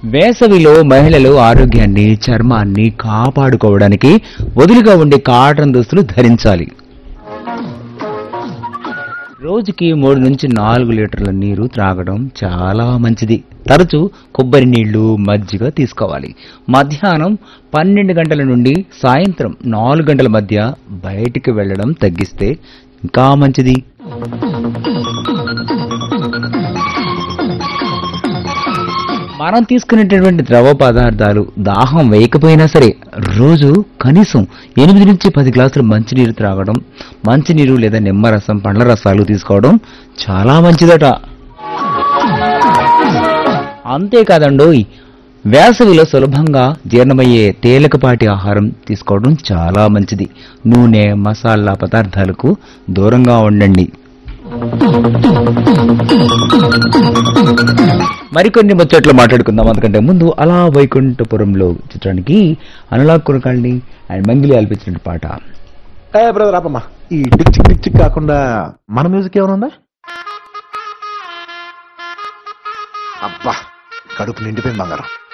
వేసవిలో మహిళలు ఆరోగ్యాన్ని చర్మాన్ని కాపాడుకోవడానికి వదులుగా ఉండే కాటన్ దుస్తులు ధరించాలి రోజుకి మూడు నుంచి నాలుగు లీటర్ల నీరు త్రాగడం చాలా మంచిది తరచూ కొబ్బరి నీళ్లు మజ్జిగ తీసుకోవాలి మధ్యాహ్నం పన్నెండు గంటల నుండి సాయంత్రం నాలుగు గంటల మధ్య బయటికి వెళ్ళడం తగ్గిస్తే ఇంకా మంచిది మనం తీసుకునేటటువంటి ద్రవ పదార్థాలు దాహం వేయకపోయినా సరే రోజు కనీసం ఎనిమిది నుంచి పది గ్లాసులు మంచినీరు త్రాగడం మంచినీరు లేదా నిమ్మరసం పండ్ల రసాలు తీసుకోవడం చాలా మంచిదట అంతేకాదండోయ్ వేసవిలో సులభంగా జీర్ణమయ్యే తేలికపాటి ఆహారం తీసుకోవడం చాలా మంచిది నూనె మసాలా పదార్థాలకు దూరంగా ఉండండి మరికొన్ని ముచ్చట్లు మాట్లాడుకుందాం అందుకంటే ముందు అలా వైకుంఠపురంలో చిత్రానికి అనులాగ్ కురకాళ్ళని అండ్ మంగిలి ఆల్పించిన పాట ఏ బ్రదర్ ఆపమ్మా ఈ డిక్ చిక్ డిక్ చిక్ కాకుండా మన మ్యూజిక్ ఏమైనా ఉందా అబ్బా కడుపు నిండిపోయింది బంగారం